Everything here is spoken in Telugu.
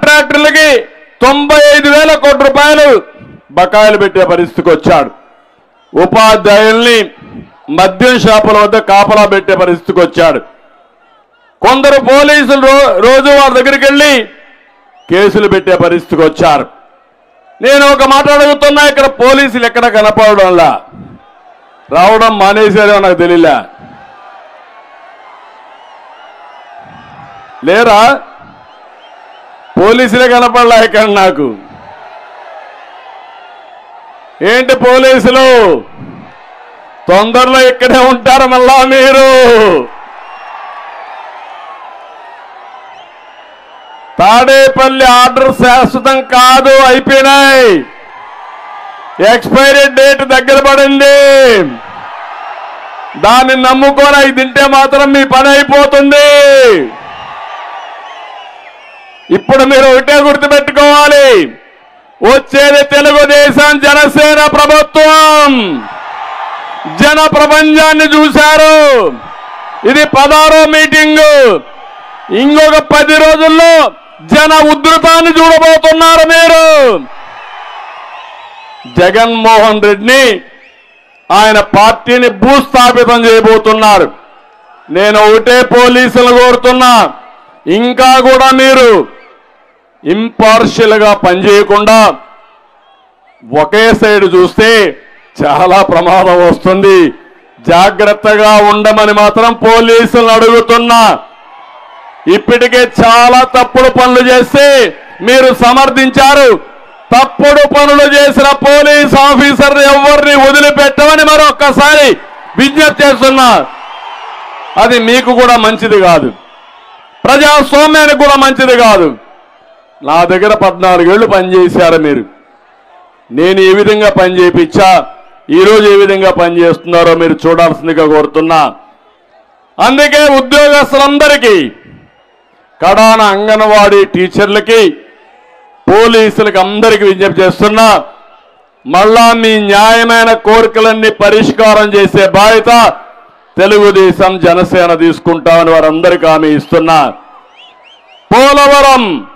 కాంట్రాక్టర్లకి తొంభై ఐదు వేల కోట్ల రూపాయలు బకాయిలు పెట్టే పరిస్థితికి వచ్చాడు ఉపాధ్యాయుల్ని మద్యం షాపుల వద్ద కాపలా పెట్టే పరిస్థితికి వచ్చాడు కొందరు పోలీసులు రో- రోజు వారి దగ్గరికి వెళ్ళి కేసులు పెట్టే పరిస్థితికి వచ్చారు నేను ఒక మాట అడుగుతున్నా ఇక్కడ పోలీసులు ఎక్కడ కనపడడంలా రావడం మానేశారో నాకు తెలియలే లేరా పోలీసులే కనపడలే ఇక్కడ నాకు ఏంటి పోలీసులు తొందరలో ఇక్కడే ఉంటారు మళ్ళా మీరు తాడేపల్లి ఆర్డర్ శాశ్వతం కాదు అయిపోయినాయి ఎక్స్పైరీ డేట్ దగ్గర పడింది దాన్ని నమ్ముకొని అవి తింటే మాత్రం మీ పని అయిపోతుంది ఇప్పుడు మీరు ఒకటే గుర్తుపెట్టుకోవాలి వచ్చేది తెలుగుదేశం జనసేన ప్రభుత్వం జన ప్రపంచాన్ని చూశారు ఇది పదారో మీటింగు ఇంకొక పది రోజుల్లో జన ఉధృతాన్ని చూడబోతున్నారు మీరు జగన్మోహన్ రెడ్డిని ఆయన పార్టీని భూస్థాపితం చేయబోతున్నారు నేను ఒకటే పోలీసులు కోరుతున్నా ఇంకా కూడా మీరు ఇంపార్షియల్ గా పనిచేయకుండా ఒకే సైడ్ చూస్తే చాలా ప్రమాదం వస్తుంది జాగ్రత్తగా ఉండమని మాత్రం పోలీసులను అడుగుతున్నా ఇప్పటికే చాలా తప్పుడు పనులు చేస్తే మీరు సమర్థించారు తప్పుడు పనులు చేసిన పోలీస్ ఆఫీసర్ ఎవరిని వదిలిపెట్టమని మరొక్కసారి విజ్ఞప్తి చేస్తున్నా అది మీకు కూడా మంచిది కాదు ప్రజాస్వామ్యానికి కూడా మంచిది కాదు నా దగ్గర పద్నాలుగేళ్లు పనిచేశారు మీరు నేను ఏ విధంగా పని చేయించా ఈరోజు ఏ విధంగా పనిచేస్తున్నారో మీరు చూడాల్సిందిగా కోరుతున్నా అందుకే ఉద్యోగస్తులందరికీ కడాన అంగన్వాడీ టీచర్లకి పోలీసులకి అందరికీ విజ్ఞప్తి చేస్తున్నా మళ్ళా మీ న్యాయమైన కోరికలన్నీ పరిష్కారం చేసే బాధ్యత తెలుగుదేశం జనసేన తీసుకుంటామని వారందరికీ హామీ ఇస్తున్నా పోలవరం